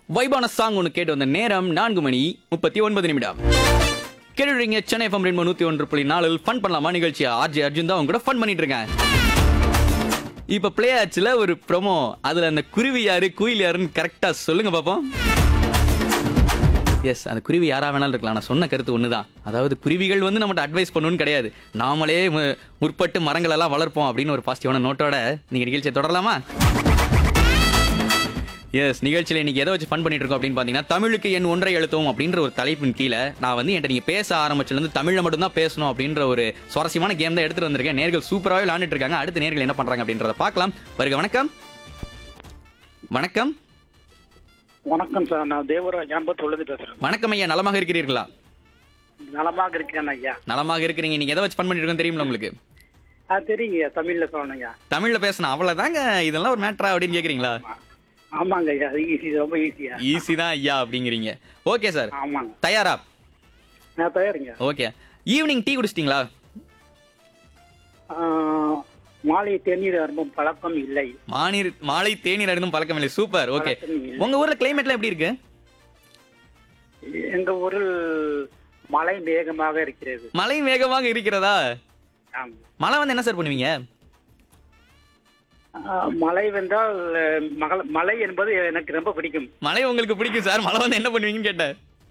வைபான song ஒன்று கேட்டு வந்த நேரம் நான்கு மணி முப்பத்தி ஒன்பது நிமிடம் கேட்டுறீங்க சென்னை எஃப்எம் ரெண்டு நூத்தி ஒன்று புள்ளி நாலில் ஃபன் பண்ணலாமா நிகழ்ச்சியா ஆர்ஜி அர்ஜுன் தான் அவங்க கூட ஃபன் பண்ணிட்டு இருக்கேன் இப்ப பிளே ஆச்சுல ஒரு ப்ரோமோ அதுல அந்த குருவி யாரு குயில் யாருன்னு கரெக்டா சொல்லுங்க பாப்போம் எஸ் அந்த குருவி யாரா வேணாலும் இருக்கலாம் நான் சொன்ன கருத்து ஒண்ணுதான் அதாவது குருவிகள் வந்து நம்மகிட்ட அட்வைஸ் பண்ணணும்னு கிடையாது நாமளே மு- முற்பட்டு மரங்கள் எல்லாம் வளர்ப்போம் அப்படின்னு ஒரு பாசிட்டிவான நோட்டோட நீங்க நிகழ்ச்சியை தொடரலாமா எஸ் நிகழ்ச்சியில் இன்னைக்கு எதை வச்சு ஃபன் பண்ணிட்டு இருக்கோம் அப்படின்னு பார்த்தீங்கன்னா தமிழுக்கு என் ஒன்றை எழுத்தும் அப்படின்ற ஒரு தலைப்பின் கீழே நான் வந்து என்கிட்ட நீங்கள் பேச ஆரம்பிச்சிலேருந்து தமிழில் மட்டும்தான் பேசணும் அப்படின்ற ஒரு சுவாரஸ்யமான கேம் தான் எடுத்துட்டு வந்திருக்கேன் நேர்கள் சூப்பராகவே விளையாண்டுட்டு இருக்காங்க அடுத்த நேர்கள் என்ன பண்றாங்க அப்படின்றத பார்க்கலாம் வருக வணக்கம் வணக்கம் வணக்கம் சார் நான் தேவராஜ் அம்பத்தூர்லேருந்து பேசுறேன் வணக்கம் ஐயா நலமாக இருக்கிறீர்களா நலமாக இருக்கேன் ஐயா நலமாக இருக்கிறீங்க நீங்க எதை வச்சு ஃபன் பண்ணிட்டு இருக்கோம் தெரியுமா உங்களுக்கு ஆ தெரியுங்க தமிழ்ல சொல்லணும் ஐயா தமிழ்ல பேசணும் அவ்வளவுதாங்க இதெல்லாம் ஒரு மேட்ரா அப்படின்னு கேக்குறீங்களா ஆமாங்க ஐயா அது ஈஸி ரொம்ப ஈஸியா ஈஸி தான் ஐயா அப்படிங்கிறீங்க ஓகே சார் ஆமாங்க தயாரா நான் தயாருங்க ஓகே ஈவினிங் டீ குடிச்சிட்டீங்களா ஆ, மாலை தேநீர் அரும்பும் பழக்கம் இல்லை மாநீர் மாலை தேநீர் அருந்தும் பழக்கம் இல்லை சூப்பர் ஓகே பழக்கம் இல்லை. உங்க ஊர்ல கிளைமேட்லாம் எப்படி இருக்கு எங்க ஊரில் மழை வேகமாக இருக்கிறது மழை வேகமாக இருக்கிறதா ஆமா. மழை வந்து என்ன சார் பண்ணுவீங்க ஆ, மழை வென்றால் மகள மழை என்பது எனக்கு ரொம்ப பிடிக்கும் மழை உங்களுக்கு பிடிக்கும் சார் மழை வந்து என்ன பண்ணுவீங்கன்னு கேட்டேன்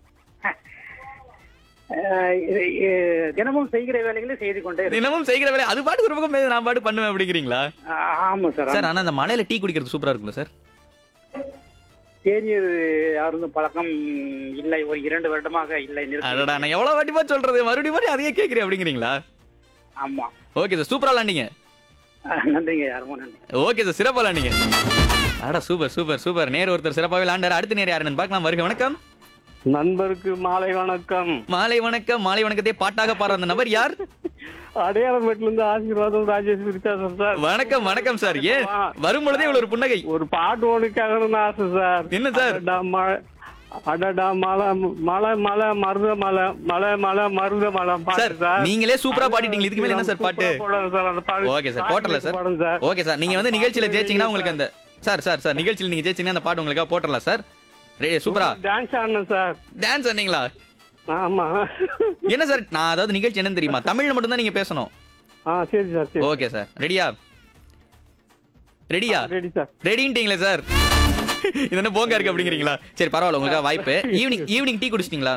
ஆ, இது- இது தினமும் செய்கிற வேலைகளை செய்து கொண்டே இருக்கேன். தினமும் செய்கிற வேலை அது பாட்டு ஒரு பக்கம் பேசு, நான் பாட்டு பண்ணுவேன் அப்படிங்கிறீங்களா ஆ, ஆமா சார் சார் ஆனா அந்த மழையில டீ குடிக்கிறது சூப்பரா இருக்குல்ல சார் தேநீர் அருந்தும் பழக்கம் இல்லை ஒரு இரண்டு வருடமாக இல்லை நிறுத்தி அடடா நான் எவ்வளவு வாட்டிப்பா சொல்றது மறுபடியும் மறுபடியும் அதையே கேக்குறேன் அப்படிங்கிறீங்களா ஆமா ஓகே சார் சூப்பரா விளாண்டீங்க அஹ் நன்றிங்க யாருமோ நன்றி ஓகே சார் சிறப்பா விளாண்டீங்க அடா சூப்பர் சூப்பர் சூப்பர் நேர் ஒருத்தர் சிறப்பாக விளாண்டாரு அடுத்த நேர் யாருன்னு பார்க்கலாம் வருக வணக்கம் நண்பருக்கு மாலை வணக்கம் மாலை வணக்கம் மாலை வணக்கத்தை பாட்டாக பாடுற அந்த நபர் யார் அடையாளமேட்ல இருந்து ஆசீர்வாதம் ராஜேஸ்வரி பேசுறேன் சார் வணக்கம் வணக்கம் சார் ஏன் வரும் பொழுதே இவ்வளவு ஒரு புன்னகை ஒரு பாட்டு ஒண்ணு கேட்கணும்னு ஆசை சார் என்ன சார்? அடடா மழை அடடா மலை மலை மலை மருத மலை மலை மலை மருத மலை சார் பாட்டு சார் நீங்களே சூப்பரா பாடிட்டீங்க இதுக்கு மேல என்ன சார் பாட்டு போடுங்க சார் அந்த பாட்டு ஓகே சார் போட்டலாம் சார் போடுங்க சார் ஓகே சார் நீங்க வந்து நிகழ்ச்சியில ஜெயிச்சீங்கன்னா உங்களுக்கு அந்த சார் சார் சார் நிகழ்ச்சியில நீங்க ஜெயிச்சீங்கன்னா அந்த பாட்டு உங்களுக்காக போட்டலாம் சார் ரெடி சூப்பரா டான்ஸ் ஆடணும் சார் டான்ஸ் ஆனீங்களா ஆமா என்ன சார் நான் அதாவது நிகழ்ச்சி என்னன்னு தெரியுமா தமிழ்ல மட்டும் தான் நீங்க பேசணும் ஆ சரி சார் சரி ஓகே சார் ரெடியா ரெடியா ரெடி சார் ரெடின்ட்டீங்களே சார் இது என்ன போங்க இருக்கு அப்படிங்கிறீங்களா சரி பரவாயில்ல உங்களுக்காக வாய்ப்பு ஈவினிங் ஈவினிங் டீ குடிச்சிட்டீங்களா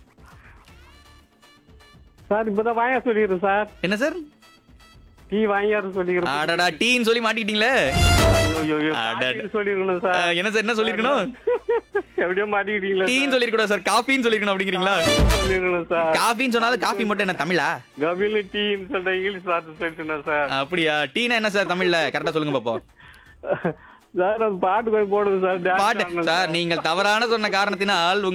சார் இப்பதான் வாங்க சொல்லிடுறேன் சார் என்ன சார் டீ வாங்கியாரு சொல்லிக்கிறேன் அடடா டீன்னு சொல்லி மாட்டிக்கிட்டீங்களே ஐயோ, ஐயோ, அடடா. காஃபின்னு சொல்லிருக்கணும் சார் அஹ், என்ன சார் என்ன சொல்லிருக்கணும் எப்படியோ மாட்டிக்கிட்டீங்களா டீன்னு சொல்லிருக்கூடாது சார் காஃபின்னு சொல்லிருக்கணும் அப்படிங்கிறீங்களா சொல்லிருக்கணும் சார் காஃபின்னு சொன்னாலும் காஃபி மட்டும் என்ன தமிழா கபில் டீன்னு சொல்ற இங்கிலீஷ் வார்த்தை சொல்லிட்டுனா சார் அப்படியா டீனா என்ன சார் தமிழ்ல கரெக்டா சொல்லுங்க பாப்போம் சார் அந்த பாட்டு போய் போடுங்க சார் dance பாட்டு ஆடணும் சார் நீங்கள் தவறான சொன்ன காரணத்தினால்